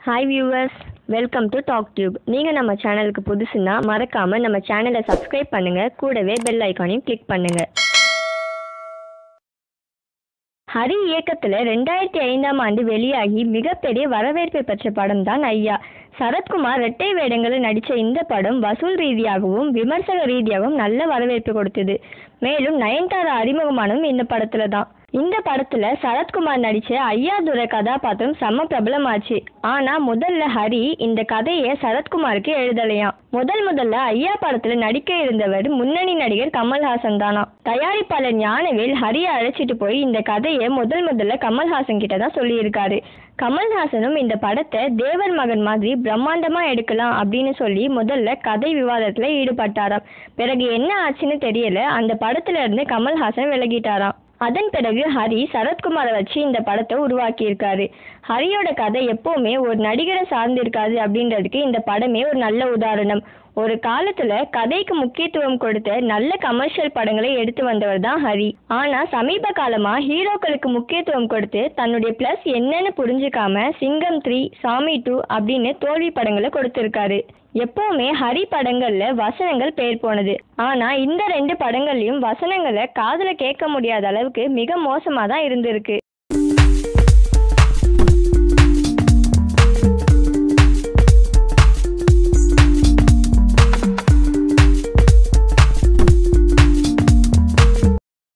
hi viewers welcome to talk tube நீங்கள் நம்ம சேனலுக்கு புதுசுன்னா மறக்காமல் நம்ம சேனலை சப்ஸ்கிரைப் பண்ணுங்கள் கூடவே பெல் ஐக்கானையும் கிளிக் பண்ணுங்கள் ஹரி இயக்கத்தில் ரெண்டாயிரத்தி ஐந்தாம் ஆண்டு வெளியாகி மிகப்பெரிய வரவேற்பை பெற்ற படம் தான் ஐயா சரத்குமார் இரட்டை வேடங்களில் நடித்த இந்த படம் வசூல் ரீதியாகவும் விமர்சக ரீதியாகவும் நல்ல வரவேற்பு கொடுத்தது மேலும் நயன்தாரா அறிமுகமானதும் இந்த படத்தில் தான் இந்த படத்துல சரத்குமார் நடிச்ச ஐயாதுரை கதாபாத்திரம் செம்ம பிரபலமாச்சு ஆனா முதல்ல ஹரி இந்த கதையை சரத்குமாருக்கு எழுதலையாம் முதல் முதல்ல ஐயா படத்துல நடிக்க இருந்தவர் முன்னணி நடிகர் கமல்ஹாசன் தானா தயாரிப்பாளர் ஞானவேல் ஹரியை அழைச்சிட்டு போய் இந்த கதையை முதல் முதல்ல கமல்ஹாசன் கிட்ட தான் சொல்லியிருக்காரு கமல்ஹாசனும் இந்த படத்தை தேவர் மகன் மாதிரி பிரம்மாண்டமா எடுக்கலாம் அப்படின்னு சொல்லி முதல்ல கதை விவாதத்துல ஈடுபட்டாராம் பிறகு என்ன ஆச்சுன்னு தெரியல அந்த படத்துல இருந்து கமல்ஹாசன் விலகிட்டாராம் அதன் பிறகு ஹரி சரத்குமாரை வச்சு இந்த படத்தை உருவாக்கியிருக்காரு ஹரியோட கதை எப்பவுமே ஒரு நடிகரை சார்ந்திருக்காது அப்படின்றதுக்கு இந்த படமே ஒரு நல்ல உதாரணம் ஒரு காலத்துல கதைக்கு முக்கியத்துவம் கொடுத்த நல்ல கமர்ஷியல் படங்களை எடுத்து வந்தவர் தான் ஹரி ஆனா சமீப காலமா ஹீரோக்களுக்கு முக்கியத்துவம் கொடுத்து தன்னுடைய பிளஸ் என்னன்னு புரிஞ்சுக்காம சிங்கம் த்ரீ சாமி டூ அப்படின்னு தோல்வி படங்களை கொடுத்திருக்காரு எப்பவுமே ஹரி படங்கள்ல வசனங்கள் பேர் போனது ஆனா இந்த ரெண்டு படங்கள்லயும் வசனங்களை காதுல கேட்க முடியாத அளவுக்கு மிக மோசமா தான் இருந்திருக்கு